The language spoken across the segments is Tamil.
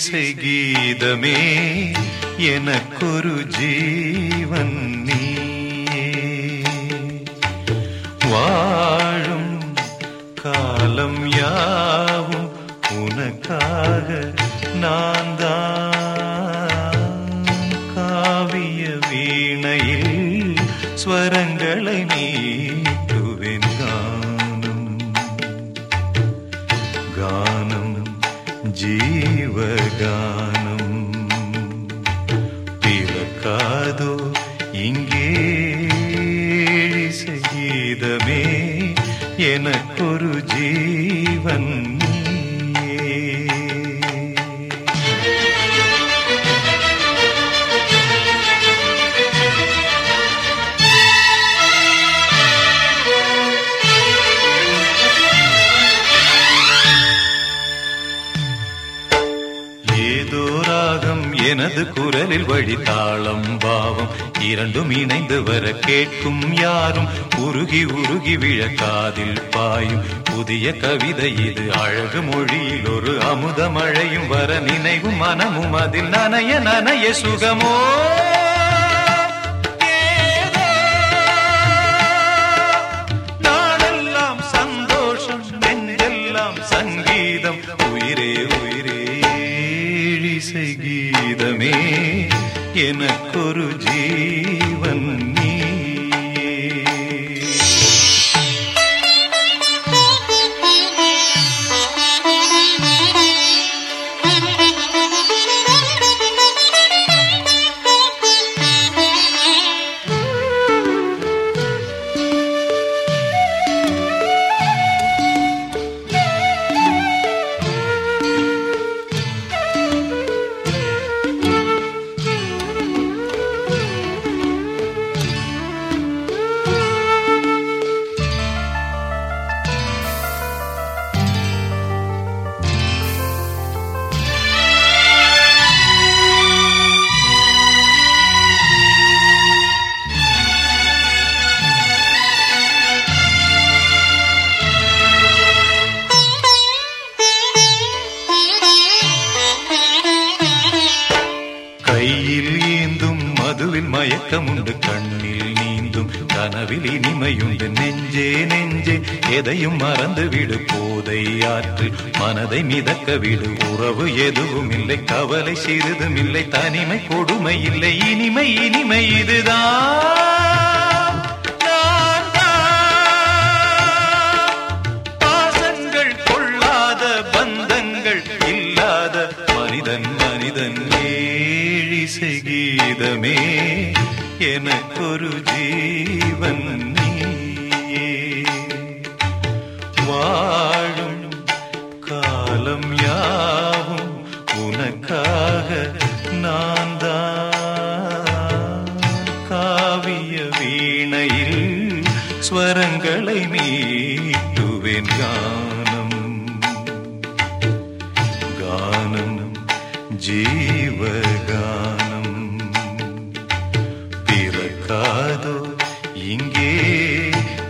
ஏழிசை கீதமே எனக்கொரு ஜீவன் நீயே வாழும் காலம் யாவும் உனக்காக நான் தான் காவிய வீணையில் ஸ்வரங்களை நீட்டுவேன் கானம் கானம் ஜீவகானம் பிறக்காதோ இங்கே சங்கீதமே எனக்கொரு ஜீவன் நீயே. ஏதோ ராகம் எனது குரலில் வழி தாளம் பாவம் இரண்டும் இணைந்து வர கேட்கும் யாரும் உருகி உருகி விழ காதில் பாயும் புதிய கவிதை இது அழகு மொழியில் ஒரு அமுத மழையும் வர நினைவும் மனமும் அதில் நனைய நனைய சுகமோ ஏதோ நாளெல்லாம் சந்தோஷம் நெஞ்செல்லாம் சங்கீதம் உயிரே உயிரே ஏழிசை கீதமே எனக்கொரு ஜீவன் நீயே கையில் ஏந்தும் மதுவில் மயக்கமுண்டு கண்ணில் நீந்தும் கனவில் இனிமையுண்டு நெஞ்சே நெஞ்சே எதையும் மறந்து விடு போதை ஆற்று மனதை மிதக்க விடு உறவு எதுவும் இல்லை கவலை சிறிதும் இல்லை தனிமை கொடுமை இல்லை இனிமை இனிமை இதுதான் நான் தான். பாசங்கள் கொள்ளாத பந்தங்கள் இல்லாத மனிதன் மனிதன் ஏழிசை கீதமே எனக்கொரு ஜீவன் நீயே வாழும் காலம் யாவும் உனக்காக நான் தான் காவிய வீணையில் ஸ்வரங்களை மீட்டுவேன் கானம் கானம் ஜீவகானம் பிறக்காதோ இங்கே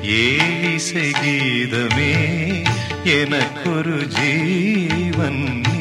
ஏழிசை கீதமே எனக்கொரு ஜீவன் நீ